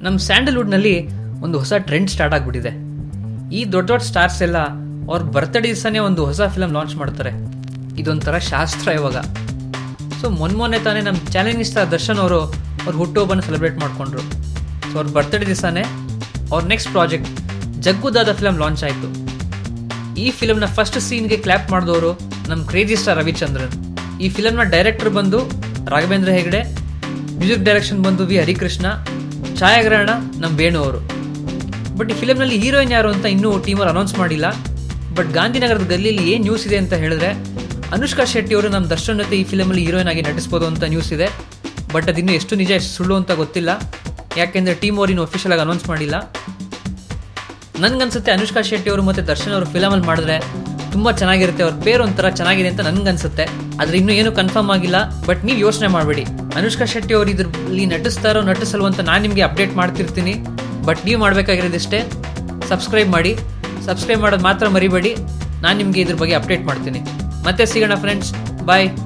ನಮ್ಮ ಸ್ಯಾಂಡಲ್ವುಡ್ನಲ್ಲಿ ಒಂದು ಹೊಸ ಟ್ರೆಂಡ್ ಸ್ಟಾರ್ಟ್ ಆಗಿಬಿಟ್ಟಿದೆ ಈ ದೊಡ್ಡ ದೊಡ್ಡ ಸ್ಟಾರ್ಸ್ ಎಲ್ಲ ಅವ್ರ ಬರ್ತ್ಡೇ ದಿವಸನೇ ಒಂದು ಹೊಸ ಫಿಲಮ್ ಲಾಂಚ್ ಮಾಡ್ತಾರೆ ಇದೊಂಥರ ಶಾಸ್ತ್ರ ಇವಾಗ ಸೊ ಮೊನ್ನೆ ಮೊನ್ನೆ ತಾನೇ ನಮ್ಮ ಚಾಲೆಂಜ್ ಸ್ಟಾರ್ ದರ್ಶನ್ ಅವರು ಅವ್ರ ಹುಟ್ಟುಹಬ್ಬನ ಸೆಲೆಬ್ರೇಟ್ ಮಾಡಿಕೊಂಡ್ರು ಸೊ ಅವ್ರ ಬರ್ತ್ಡೇ ದಿವಸನೇ ಅವ್ರ next project Jaggudada film launch ಆಯಿತು ಈ ಫಿಲಮ್ನ ಫಸ್ಟ್ ಸೀನ್ಗೆ ಕ್ಲಾಪ್ ಮಾಡಿದವರು ನಮ್ಮ ಕ್ರೇಜಿ ಸ್ಟಾರ್ ರವಿಚಂದ್ರನ್ ಈ ಫಿಲಮ್ನ ಡೈರೆಕ್ಟರ್ ಬಂದು ರಾಘವೇಂದ್ರ ಹೆಗಡೆ ಮ್ಯೂಸಿಕ್ ಡೈರೆಕ್ಷನ್ ಬಂದು ವಿ ಹರಿಕೃಷ್ಣ ಛಾಯಾಗ್ರಹಣ ನಮ್ಮ ವೇಣು ಅವರು ಬಟ್ ಈ ಫಿಲಮ್ನಲ್ಲಿ ಹೀರೋಯಿನ್ ಯಾರು ಅಂತ ಇನ್ನೂ ಟೀಮಲ್ಲಿ ಅನೌನ್ಸ್ ಮಾಡಿಲ್ಲ ಬಟ್ ಗಾಂಧಿನಗರದ ಗಲ್ಲಿಯಲ್ಲಿ ಏನು ನ್ಯೂಸ್ ಇದೆ ಅಂತ ಹೇಳಿದ್ರೆ ಅನುಷ್ಕಾ ಶೆಟ್ಟಿ ಅವರು ನಮ್ಮ ದರ್ಶನ್ ಜೊತೆ ಈ ಫಿಲಮಲ್ಲಿ ಹೀರೋಯಿನ್ ಆಗಿ ನಟಿಸ್ಬೋದು ಅಂತ ನ್ಯೂಸ್ ಇದೆ ಬಟ್ ಅದಿನ್ನೂ ಎಷ್ಟು ನಿಜ ಎಷ್ಟು ಸುಳ್ಳು ಅಂತ ಗೊತ್ತಿಲ್ಲ ಯಾಕೆಂದರೆ ಟೀಮ್ ಅವ್ರು ಇನ್ನೂ ಅಫಿಷಿಯಲ್ ಆಗಿ ಅನೌನ್ಸ್ ಮಾಡಿಲ್ಲ ನನ್ಗನ್ಸುತ್ತೆ ಅನುಷ್ಕಾ ಶೆಟ್ಟಿ ಅವರು ಮತ್ತೆ ದರ್ಶನ್ ಅವರು ಫಿಲಮಲ್ಲಿ ಮಾಡಿದ್ರೆ ತುಂಬ ಚೆನ್ನಾಗಿರುತ್ತೆ ಅವ್ರ ಪೇರು ಒಂಥರ ಚೆನ್ನಾಗಿದೆ ಅಂತ ನನ್ಗನ್ಸುತ್ತೆ ಆದ್ರೆ ಇನ್ನೂ ಏನು ಕನ್ಫರ್ಮ್ ಆಗಿಲ್ಲ ಬಟ್ ನೀವು ಯೋಚನೆ ಮಾಡಬೇಡಿ ಅನುಷ್ಕಾ ಶೆಟ್ಟಿ ಅವರು ಇದ್ರಲ್ಲಿ ನಟಿಸ್ತಾರೋ ನಟಿಸಲ್ವ ಅಂತ ನಾನು ನಿಮಗೆ ಅಪ್ಡೇಟ್ ಮಾಡ್ತಿರ್ತೀನಿ ಬಟ್ ನೀವು ಮಾಡಬೇಕಾಗಿರೋದಿಷ್ಟೇ ಸಬ್ಸ್ಕ್ರೈಬ್ ಮಾಡಿ ಸಬ್ಸ್ಕ್ರೈಬ್ ಮಾಡೋದು ಮಾತ್ರ ಮರಿಬೇಡಿ ನಾನು ನಿಮಗೆ ಇದ್ರ ಬಗ್ಗೆ ಅಪ್ಡೇಟ್ ಮಾಡ್ತೀನಿ ಮತ್ತೆ ಸಿಗೋಣ ಫ್ರೆಂಡ್ಸ್ ಬಾಯ್